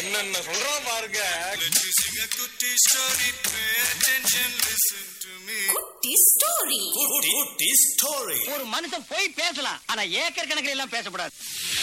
என்னென்ன சொல்றான் பாருங்க Let me sing a goody story. Pay attention, listen to me. குட்டி ஸ்டோரி குட்டி ஸ்டோரி ஒரு மனுஷன் போய் பேசலாம் ஆனா ஏக்கர் கணக்கில் எல்லாம் பேசக்கூடாது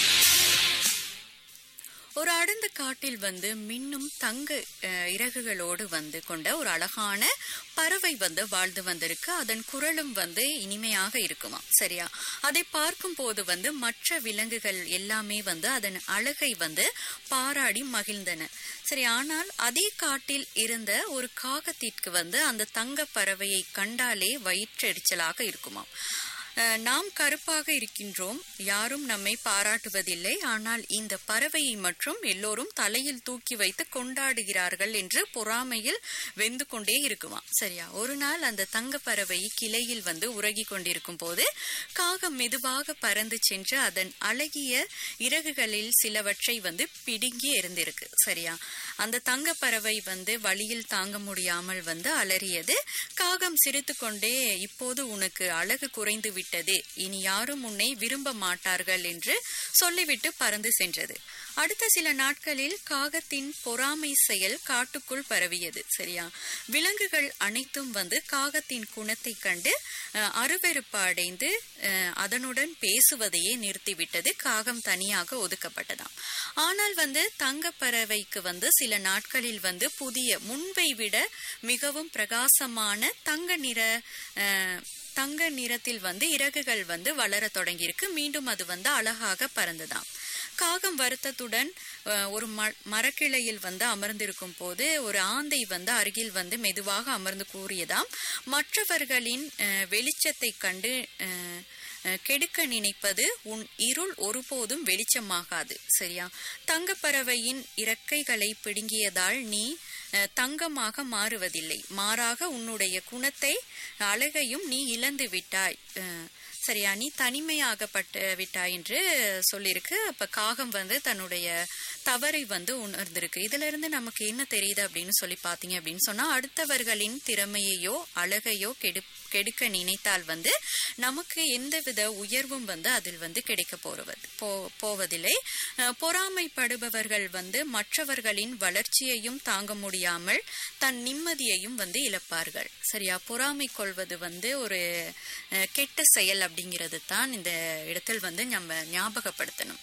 ஒரு அடர்ந்த காட்டில் வந்து மின்னும் தங்க அஹ், இறகுகளோடு வந்து கொண்ட ஒரு அழகான பறவை வந்து வாழ்ந்து வந்திருக்கு அதன் குரலும் வந்து இனிமையாக இருக்குமா சரியா அதை பார்க்கும் போது வந்து மற்ற விலங்குகள் எல்லாமே வந்து அதன் அழகை வந்து பாராடி மகிழ்ந்தன சரி ஆனால் அதே காட்டில் இருந்த ஒரு காகத்திற்கு வந்து அந்த தங்க பறவையை கண்டாலே வயிற்றெரிச்சலாக இருக்குமாம் அஹ், நாம் கருப்பாக இருக்கின்றோம் யாரும் நம்மை பாராட்டுவதில்லை ஆனால் இந்த பறவையை மற்றும் எல்லோரும் தலையில் தூக்கி வைத்து கொண்டாடுகிறார்கள் என்று பொறாமையில் வெந்து கொண்டே இருக்குமா சரியா ஒரு நாள் அந்த தங்க பறவை கிளையில் வந்து உறகி கொண்டிருக்கும் போது காகம் மெதுவாக பறந்து சென்று அதன் அழகிய இறகுகளில் சிலவற்றை வந்து பிடுங்கி எறிந்திருக்கு சரியா அந்த தங்க பறவை வந்து வழியில் தாங்க முடியாமல் வந்து அலறியது காகம் சிரித்துக்கொண்டே இப்போது உனக்கு அழகு குறைந்து விட்டது இனி யாரும் உன்னை விரும்ப மாட்டார்கள் என்று சொல்லிவிட்டு பறந்து சென்றது அடுத்த சில நாட்களில் காகத்தின் பொறாமை செயல் காட்டுக்குள் பரவியது சரியா விலங்குகள் அனைத்தும் வந்து காகத்தின் குணத்தை கண்டு அஹ், அருவெருப்பு அடைந்து அஹ், அதனுடன் பேசுவதையே நிறுத்திவிட்டது காகம் தனியாக ஒதுக்கப்பட்டதாம் ஆனால் வந்து தங்க பறவைக்கு வந்து சில நாட்களில் வந்து புதிய முன்பை விட மிகவும் பிரகாசமான தங்க நிற அஹ், தங்க நிறத்தில் வந்து இறகுகள் வந்து வளர தொடங்கியிருக்கு மீண்டும் அது வந்து அழகாக பறந்ததாம் காகம் வருத்தத்துடன் அஹ், ஒரு ம மரக்கிளையில் வந்து அமர்ந்திருக்கும் போது ஒரு ஆந்தை வந்து அருகில் வந்து மெதுவாக அமர்ந்து கூறியதாம் மற்றவர்களின் அஹ், வெளிச்சத்தைக் கண்டு அஹ், அஹ், கெடுக்க நினைப்பது உன் இருள் ஒருபோதும் வெளிச்சமாகாது சரியா தங்கப்பறவையின் இறக்கைகளை பிடுங்கியதால் நீ அஹ், தங்கமாக மாறுவதில்லை மாறாக உன்னுடைய குணத்தை அழகையும் நீ இழந்து விட்டாய் அஹ், சரியா நீ தனிமையாகப்பட்டு விட்டாய் என்று சொல்லியிருக்கு அப்ப காகம் வந்து தன்னுடைய தவறை வந்து உணர்ந்திருக்கு இதுல இருந்து நமக்கு என்ன தெரியுது அப்படின்னு சொல்லி பாத்தீங்க அப்படின்னு சொன்னா அடுத்தவர்களின் திறமையையோ அழகையோ கெடு கெடுக்க நினைத்தால் வந்து நமக்கு எந்தவித உயர்வும் வந்து அதில் வந்து கிடைக்க போறது போ போவதில்லை அஹ், பொறாமைப்படுபவர்கள் வந்து மற்றவர்களின் வளர்ச்சியையும் தாங்க முடியாமல் தன் நிம்மதியையும் வந்து இழப்பார்கள் சரியா பொறாமை கொள்வது வந்து ஒரு அஹ், கெட்ட செயல் அப்படிங்கிறது தான் இந்த இடத்தில் வந்து நம்ம ஞாபகப்படுத்தணும்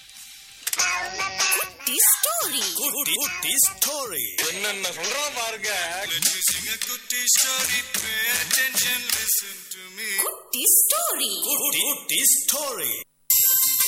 குட்டி ஸ்டோரி குட்டி ஸ்டோரி என்னென்ன சொல்றான் பாருங்க Let me sing a goody story. Pay attention, listen to me. குட்டி ஸ்டோரி குட்டி ஸ்டோரி